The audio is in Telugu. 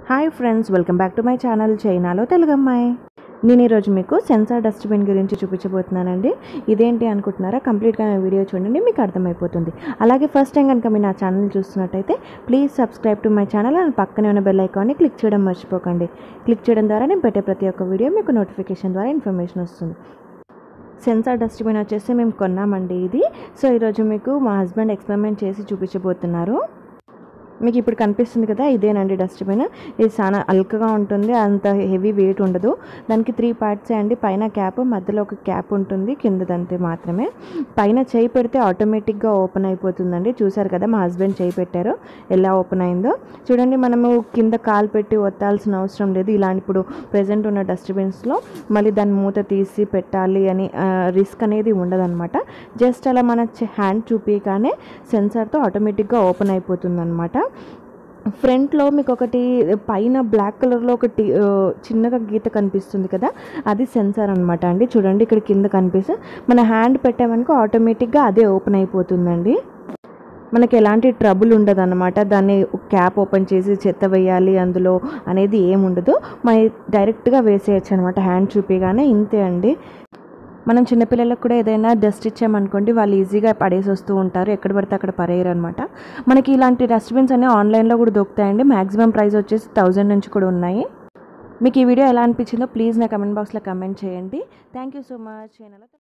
hi friends welcome back to my channel చైనాలో తెలుగు అమ్మాయి నేను ఈరోజు మీకు సెన్సార్ డస్ట్బిన్ గురించి చూపించబోతున్నానండి ఇదేంటి అనుకుంటున్నారా కంప్లీట్గా నా వీడియో చూడండి మీకు అర్థమైపోతుంది అలాగే ఫస్ట్ టైం కనుక మీరు నా ఛానల్ చూస్తున్నట్టయితే please subscribe to my channel and పక్కనే ఉన్న బెల్ ఐకాన్ని క్లిక్ చేయడం మర్చిపోకండి క్లిక్ చేయడం ద్వారా నేను పెట్టే ప్రతి ఒక్క వీడియో మీకు నోటిఫికేషన్ ద్వారా ఇన్ఫర్మేషన్ వస్తుంది సెన్సార్ డస్ట్బిన్ వచ్చేసి మేము కొన్నామండి ఇది సో ఈరోజు మీకు మా హస్బెండ్ ఎక్స్పెరిమెంట్ చేసి చూపించబోతున్నారు మీకు ఇప్పుడు కనిపిస్తుంది కదా ఇదేనండి డస్ట్బిన్ ఇది చాలా అల్కగా ఉంటుంది అంత హెవీ వెయిట్ ఉండదు దానికి త్రీ పార్ట్స్ అండి పైన క్యాప్ మధ్యలో ఒక క్యాప్ ఉంటుంది కిందదంతే మాత్రమే పైన చేయి పెడితే ఆటోమేటిక్గా ఓపెన్ అయిపోతుందండి చూసారు కదా మా హస్బెండ్ చేయి పెట్టారు ఎలా ఓపెన్ అయిందో చూడండి మనము కింద కాలు పెట్టి ఒత్తాల్సిన అవసరం లేదు ఇలాంటి ఇప్పుడు ప్రజెంట్ ఉన్న డస్ట్బిన్స్లో మళ్ళీ దాని మూత తీసి పెట్టాలి అని రిస్క్ అనేది ఉండదన్నమాట జస్ట్ అలా మన హ్యాండ్ చూపించగానే సెన్సార్తో ఆటోమేటిక్గా ఓపెన్ అయిపోతుంది అనమాట ఫ్రంట్లో మీకు ఒకటి పైన బ్లాక్ కలర్లో ఒకటి ఆ, చిన్నగా గీత కనిపిస్తుంది కదా అది సెన్సార్ అనమాట అండి చూడండి ఇక్కడ కింద కనిపిస్తే మన హ్యాండ్ పెట్టామనుకో ఆటోమేటిక్గా అదే ఓపెన్ అయిపోతుందండి మనకి ఎలాంటి ట్రబుల్ ఉండదు అనమాట దాన్ని క్యాప్ ఓపెన్ చేసి చెత్త వేయాలి అందులో అనేది ఏముండదు మన డైరెక్ట్గా వేసేయచ్చు అనమాట హ్యాండ్ చూపిగానే ఇంతే అండి మనం చిన్నపిల్లలకు కూడా ఏదైనా డస్ట్ ఇచ్చామనుకోండి వాళ్ళు ఈజీగా పడేసి వస్తూ ఉంటారు ఎక్కడ పడితే అక్కడ పడేయరు అనమాట మనకి ఇలాంటి డస్ట్బిన్స్ అన్నీ ఆన్లైన్లో కూడా దొరుకుతాయండి మ్యాక్సిమం ప్రైస్ వచ్చేసి థౌజండ్ నుంచి కూడా ఉన్నాయి మీకు ఈ వీడియో ఎలా అనిపించిందో ప్లీజ్ నా కమెంట్ బాక్స్లో కమెంట్ చేయండి థ్యాంక్ యూ సో మచ్